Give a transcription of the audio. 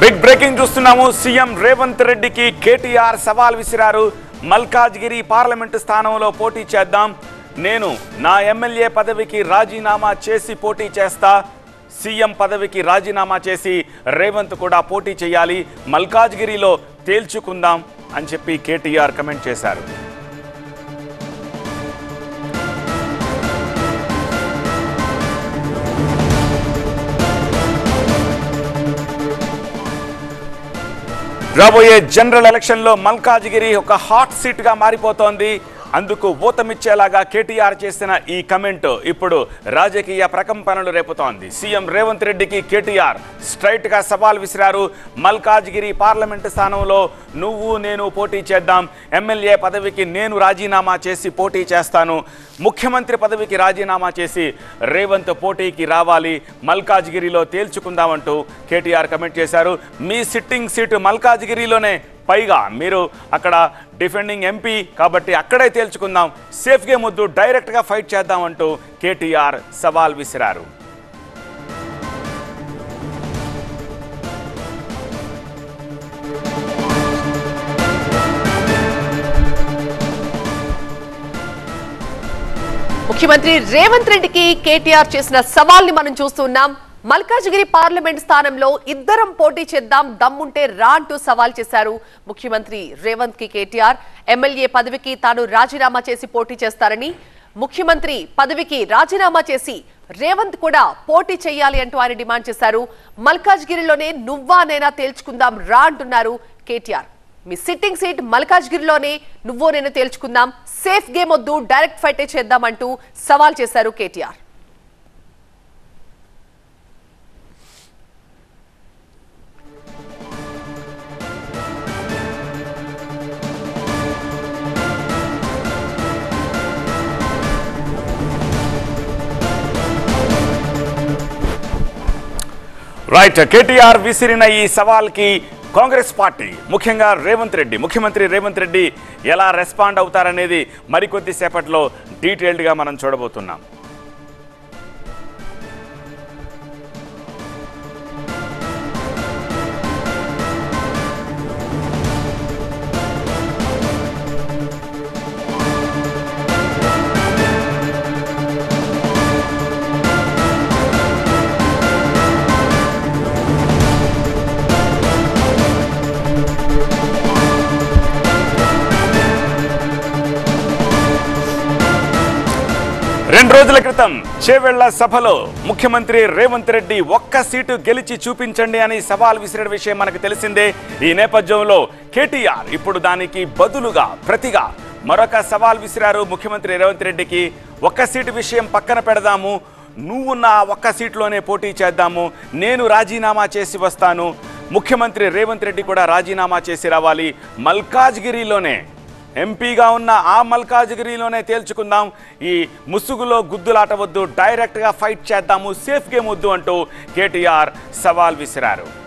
big breaking చూస్తున్నాము CM Revanth రెడ్డికి KTR సవాల్ విసిరారు మల్కాజ్గిరి పార్లమెంటు స్థానంలో పోటీ చేద్దాం నేను నా ఎమ్మెల్యే పదవికి రాజీనామా చేసి పోటీ చేస్తా సీఎం పదవికి రాజీనామా చేసి రేవంత్ కూడా పోటీ చేయాలి మల్కాజ్గిరిలో తేల్చుకుందాం అని చెప్పి కేటీఆర్ కమెంట్ చేశారు రాబోయే జనరల్ ఎలక్షన్లో మల్కాజ్గిరి ఒక హాట్ సీట్ గా మారిపోతోంది అందుకు ఊతమిచ్చేలాగా కేటీఆర్ చేసిన ఈ కమెంట్ ఇప్పుడు రాజకీయ ప్రకంపనలు రేపుతోంది సీఎం రేవంత్ రెడ్డికి కేటీఆర్ స్ట్రైట్ గా సవాల్ విసిరారు మల్కాజ్గిరి పార్లమెంటు స్థానంలో నువ్వు నేను పోటీ చేద్దాం ఎమ్మెల్యే పదవికి నేను రాజీనామా చేసి పోటీ చేస్తాను ముఖ్యమంత్రి పదవికి రాజీనామా చేసి రేవంత్ పోటీకి రావాలి మల్కాజ్గిరిలో తేల్చుకుందామంటూ కేటీఆర్ కమెంట్ చేశారు మీ సిట్టింగ్ సీటు మల్కాజ్గిరిలోనే పైగా మీరు అక్కడ డిఫెండింగ్ ఎంపీ కాబట్టి అక్కడే తేల్చుకుందాం సేఫ్ గేమ్ వద్దు డైరెక్ట్గా ఫైట్ చేద్దామంటూ కేటీఆర్ సవాల్ విసిరారు ముఖ్యమంత్రి రేవంత్ రెడ్డికి కేటీఆర్ చేసిన సవాల్ని మనం చూస్తున్నాం మల్కాజ్గిరి పార్లమెంట్ స్థానంలో ఇద్దరం పోటీ చేద్దాం దమ్ముంటే రా అంటూ సవాల్ చేశారు ముఖ్యమంత్రి రేవంత్ కి కేటీఆర్ ఎమ్మెల్యే పదవికి తాను రాజీనామా చేసి పోటీ చేస్తారని ముఖ్యమంత్రి పదవికి రాజీనామా చేసి రేవంత్ కూడా పోటీ చేయాలి అంటూ ఆయన డిమాండ్ చేశారు మల్కాజ్గిరిలోనే నువ్వా నేనా తేల్చుకుందాం రా అంటున్నారు కేటీఆర్ మీ సిట్టింగ్ సీట్ మల్కాజ్గిరిలోనే నువ్వో నేను తేల్చుకుందాం సేఫ్ గేమ్ వద్దు డైరెక్ట్ ఫైటే చేద్దామంటూ సవాల్ చేశారు కేటీఆర్ రైట్ కేటీఆర్ విసిరిన ఈ సవాల్కి కాంగ్రెస్ పార్టీ ముఖ్యంగా రేవంత్ రెడ్డి ముఖ్యమంత్రి రేవంత్ రెడ్డి ఎలా రెస్పాండ్ అవుతారనేది మరికొద్ది సేపట్లో డీటెయిల్డ్గా మనం చూడబోతున్నాం రెండు రోజుల క్రితం చేవెళ్ల సభలో ముఖ్యమంత్రి రేవంత్ రెడ్డి ఒక్క సీటు గెలిచి చూపించండి అని సవాల్ విసిరిన విషయం మనకు తెలిసిందే ఈ నేపథ్యంలో కేటీఆర్ ఇప్పుడు దానికి బదులుగా ప్రతిగా మరొక సవాల్ విసిరారు ముఖ్యమంత్రి రేవంత్ రెడ్డికి ఒక్క సీటు విషయం పక్కన పెడదాము నువ్వు నా ఒక్క సీట్లోనే పోటీ చేద్దాము నేను రాజీనామా చేసి వస్తాను ముఖ్యమంత్రి రేవంత్ రెడ్డి కూడా రాజీనామా చేసి రావాలి మల్కాజ్గిరిలోనే ఎంపీగా ఉన్న ఆ మల్కాజ్గిరిలోనే తేల్చుకుందాం ఈ ముసుగులో గుద్దులాట వద్దు డైరెక్ట్గా ఫైట్ చేద్దాము సేఫ్ గేమ్ వద్దు అంటూ కేటీఆర్ సవాల్ విసిరారు